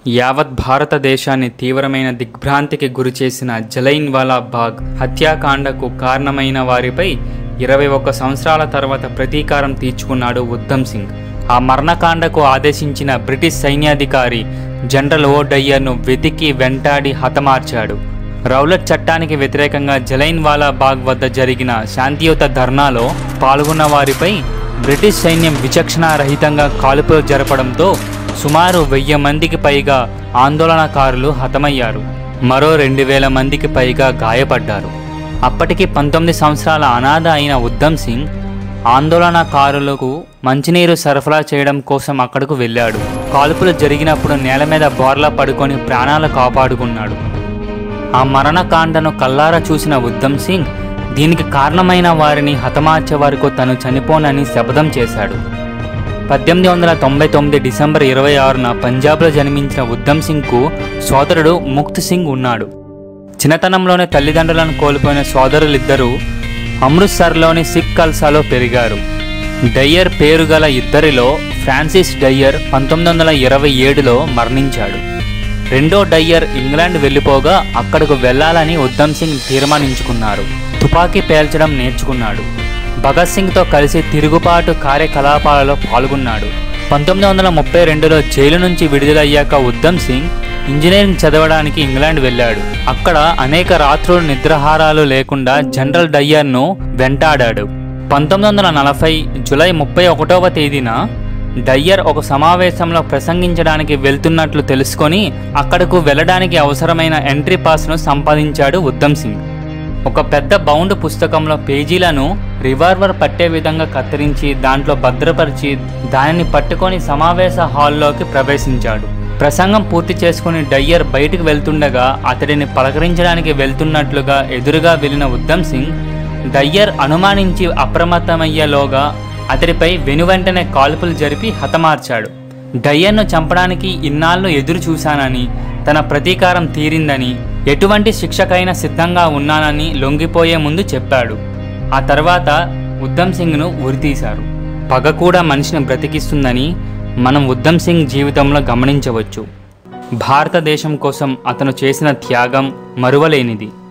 యావత్ భారతదేశాన్ని తీవ్రమైన దిగ్భ్రాంతికి గురిచేసిన జలైన్ వాలా బాగ్ హత్యాకాండకు కారణమైన వారిపై ఇరవై ఒక్క సంవత్సరాల తర్వాత ప్రతీకారం తీర్చుకున్నాడు ఉద్ధమ్ సింగ్ ఆ మరణకాండకు ఆదేశించిన బ్రిటిష్ సైన్యాధికారి జనరల్ ఓ డయ్యర్ను వెతికి వెంటాడి హతమార్చాడు రౌలట్ చట్టానికి వ్యతిరేకంగా జలైన్ వాలా బాగ్ వద్ద జరిగిన శాంతియుత ధర్నాలో పాల్గొన్న వారిపై బ్రిటిష్ సైన్యం విచక్షణారహితంగా కాల్పులు జరపడంతో సుమారు వెయ్యి మందికి పైగా ఆందోళనకారులు హతమయ్యారు మరో రెండు వేల మందికి పైగా గాయపడ్డారు అప్పటికి పంతొమ్మిది సంవత్సరాల అనాథ అయిన ఉద్ధమ్ సింగ్ ఆందోళనకారులకు మంచినీరు సరఫరా చేయడం కోసం అక్కడకు వెళ్ళాడు కాల్పులు జరిగినప్పుడు నేల మీద బోర్లా పడుకొని ప్రాణాలు కాపాడుకున్నాడు ఆ మరణకాండను కల్లారా చూసిన ఉద్ధమ్ సింగ్ దీనికి కారణమైన వారిని హతమార్చే వరకు తను చనిపోనని శపథం చేశాడు పద్దెనిమిది వందల తొంభై తొమ్మిది డిసెంబర్ ఇరవై ఆరున పంజాబ్లో జన్మించిన ఉద్ధమ్ సింగ్కు సోదరుడు ముక్త్ సింగ్ ఉన్నాడు చిన్నతనంలోనే తల్లిదండ్రులను కోల్పోయిన సోదరులిద్దరూ అమృత్సర్లోని సిక్ కల్సాలో పెరిగారు డయ్యర్ పేరు గల ఇద్దరిలో ఫ్రాన్సిస్ డయ్యర్ పంతొమ్మిది వందల ఇరవై ఏడులో మరణించాడు రెండో డయ్యర్ ఇంగ్లాండ్ వెళ్ళిపోగా అక్కడకు వెళ్ళాలని ఉద్ధమ్ సింగ్ తీర్మానించుకున్నారు తుపాకీ పేల్చడం నేర్చుకున్నాడు భగత్ సింగ్తో కలిసి తిరుగుబాటు కార్యకలాపాలలో పాల్గొన్నాడు పంతొమ్మిది వందల ముప్పై రెండులో జైలు నుంచి విడుదలయ్యాక ఉద్ధమ్ సింగ్ ఇంజనీరింగ్ చదవడానికి ఇంగ్లాండ్ వెళ్ళాడు అక్కడ అనేక రాత్రులు నిద్రాహారాలు లేకుండా జనరల్ డయ్యర్ను వెంటాడాడు పంతొమ్మిది వందల నలభై జులై ముప్పై ఒకటవ తేదీన డయ్యర్ ఒక సమావేశంలో ప్రసంగించడానికి వెళ్తున్నట్లు తెలుసుకొని అక్కడకు వెళ్ళడానికి అవసరమైన ఎంట్రీ పాస్ను సంపాదించాడు ఉద్ధమ్ సింగ్ ఒక పెద్ద బౌండ్ పుస్తకంలో పేజీలను రివాల్వర్ పట్టే విధంగా కత్తిరించి దాంట్లో భద్రపరిచి దానిని పట్టుకొని సమావేశ హాల్లోకి ప్రవేశించాడు ప్రసంగం పూర్తి చేసుకుని డయ్యర్ బయటికి వెళ్తుండగా అతడిని పలకరించడానికి వెళ్తున్నట్లుగా ఎదురుగా వెళ్ళిన ఉద్ధమ్ సింగ్ డయ్యర్ అనుమానించి అప్రమత్తమయ్యేలోగా అతడిపై వెనువెంటనే కాల్పులు జరిపి హతమార్చాడు డయ్యర్ను చంపడానికి ఇన్నాళ్ళు ఎదురు చూశానని తన ప్రతీకారం తీరిందని ఎటువంటి శిక్షకైనా సిద్ధంగా ఉన్నానని లొంగిపోయే ముందు చెప్పాడు ఆ తర్వాత ఉద్ధమ్ సింగ్ను ఉరితీశారు పగ కూడా మనిషిని బ్రతికిస్తుందని మనం ఉద్ధమ్ సింగ్ జీవితంలో గమనించవచ్చు భారతదేశం కోసం అతను చేసిన త్యాగం మరువలేనిది